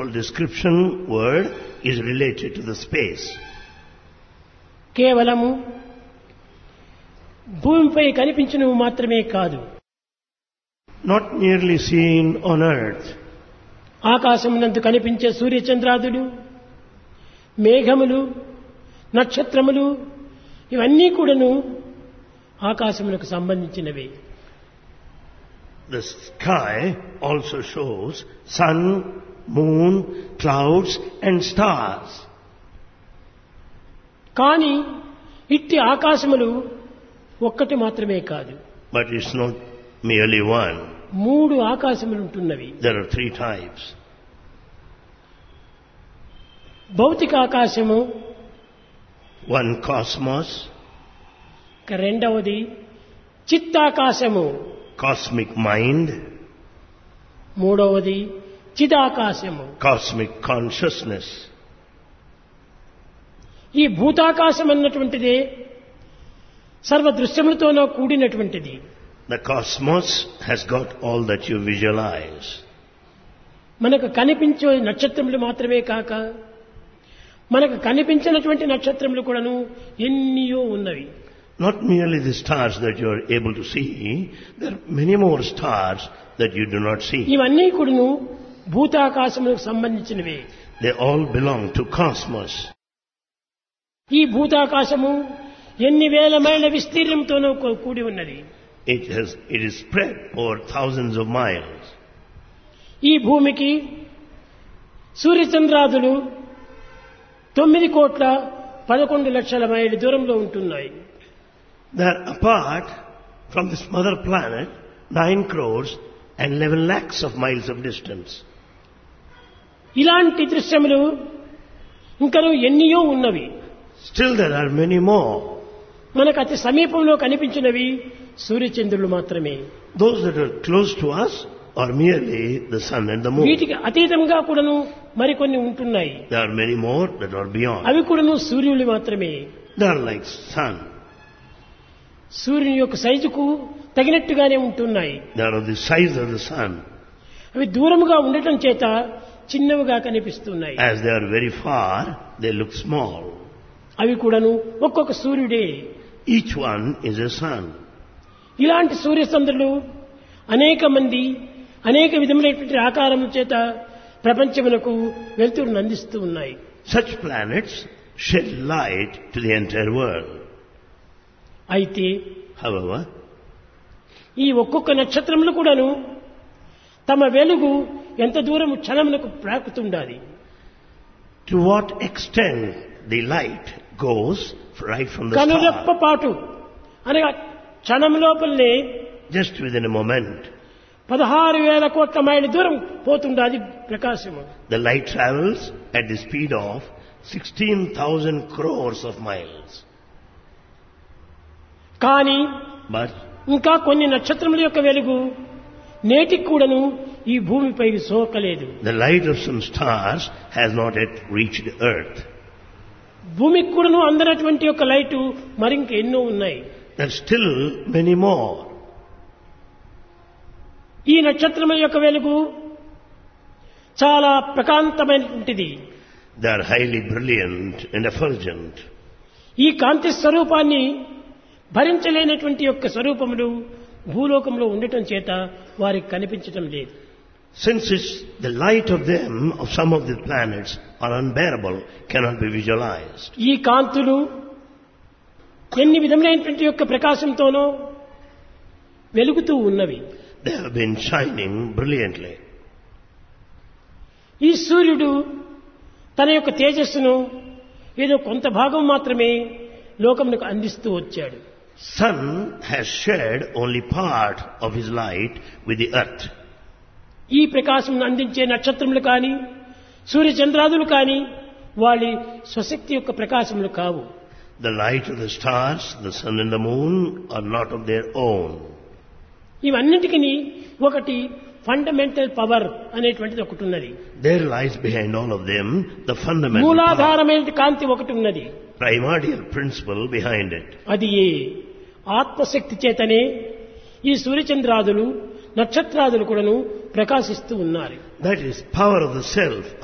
whole description word is related to the space. కేవలము భూమిపై కనిపించినవి మాత్రమే కాదు Not merely seen on earth, ఆకాశమునందు కనిపించే సూర్యచంద్రాదులు మేఘములు నక్షత్రములు ఇవన్నీ కూడాను ఆకాశములకు సంబంధించినవి the sky also shows sun, moon, clouds and stars. కానీ ఇట్టి ఆకాశములు ఒక్కటి మాత్రమే కాదు But it's not merely one. మూడు ఆకాశములు ఉంటున్నవి There are three types. భౌతిక ఆకాశము One cosmos, ఇక రెండవది చిత్తాకాశము cosmic mind, మూడవది చిదాకాశము cosmic consciousness. ఈ భూతాకాశం అన్నటువంటిదే సర్వ దృశ్యములతోనో కూడినటువంటిది The cosmos has got all that you visualize. మనకు కనిపించే నక్షత్రములు మాత్రమే కాక మనకు కనిపించినటువంటి నక్షత్రములు కూడాను ఎన్నియో ఉన్నవి Not merely the stars that you are able to see, there are many more stars that you do not see. ఇవన్నీ కూడాను భూతాకాశములకు సంబంధించినవే They all belong to cosmos. ఈ భూతాకాశము ఎన్ని వేల మైళ్ళ విస్తీర్ణంతోనూ కూ- కూడి ఉన్నది It has, it is spread over thousands of miles. ఈ భూమికి సూర్యచంద్రాదులు తొమ్మిది కోట్ల పదకొండు లక్షల మైళ్ళ దూరంలో ఉంటున్నాయి They are apart from this mother planet, 9 crores and 11 lakhs of miles of distance. ఇలాంటి దృశ్యములు ఇంకను ఎన్నియో ఉన్నవి Still there are many more. మనకు అతి సమీపంలో కనిపించినవి సూర్యచంద్రులు మాత్రమే Those that are close to us are merely the sun and the moon. వీటికి అతీతంగా కూడాను మరికొన్ని ఉంటున్నాయి There are many more that are beyond. అవి కూడాను సూర్యులు మాత్రమే They are like sun. సూర్యుని యొక్క సైజుకు తగినట్టుగానే ఉంటున్నాయి They are of the size of the sun. అవి దూరముగా ఉండటం చేత చిన్నవిగా కనిపిస్తున్నాయి As they are very far, they look small. అవి కూడాను ఒక్కొక్క సూర్యుడే Each one is a sun. ఇలాంటి సూర్యచంద్రులు అనేక మంది అనేక విధములైనటువంటి ఆకారం చేత ప్రపంచమునకు వెలుతురును అందిస్తూ ఉన్నాయి Such planets shed light to the entire world. అయితే However, ఈ ఒక్కొక్క నక్షత్రములు కూడాను తమ వెలుగు ఎంత దూరం క్షణమునకు ప్రాకుతుండాలి to what extent the light goes right from the కనురెప్ప star, పాటు అనగా క్షణం లోపలనే just within a moment, పదహారు వేల కోట్ల మైళ్ళ దూరం పోతుండాది ప్రకాశము the light travels at the speed of 16,000 crores of miles. కానీ But ఇంకా కొన్ని నక్షత్రముల యొక్క వెలుగు నేటికి కూడాను ఈ భూమిపై సోకలేదు the light of some stars has not yet reached earth. భూమికి కూడాను అందనటువంటి యొక్క లైటు మరింక ఎన్నో ఉన్నాయి There are still many more. ఈ నక్షత్రముల యొక్క వెలుగు చాలా ప్రకాంతమైనటువంటిది They are highly brilliant and effulgent. ఈ కాంతి స్వరూపాన్ని భరించలేనటువంటి యొక్క స్వరూపములు భూలోకంలో ఉండటం చేత వారికి కనిపించటం లేదు Since it's the light of them, of some of the planets, are unbearable, cannot be visualized. ఈ కాంతులు ఎన్ని విధములైనటువంటి యొక్క ప్రకాశంతోనో వెలుగుతూ ఉన్నవి They have been shining brilliantly. ఈ సూర్యుడు తన యొక్క తేజస్సును ఏదో కొంత భాగం మాత్రమే లోకమునకు అందిస్తూ వచ్చాడు Sun has shared only part of his light with the earth. ఈ ప్రకాశం అందించే నక్షత్రములు కానీ సూర్యచంద్రాదులు కానీ వాళ్ళ స్వశక్తి యొక్క ప్రకాశములు కావు The light of the stars, the sun and the moon are not of their own. ఇవన్నిటికీ ఒకటి ఫండమెంటల్ పవర్ అనేటువంటిది ఒకటి ఉన్నది There lies behind all of them the fundamental power, మూలాధారమైన కాంతి ఒకటి ఉన్నది primordial principle behind it. అది ఏ ఆత్మశక్తి చేతనే ఈ సూర్యచంద్రాదులు నక్షత్రాదులు కూడాను ప్రకాశిస్తూ ఉన్నారు That is power of the self,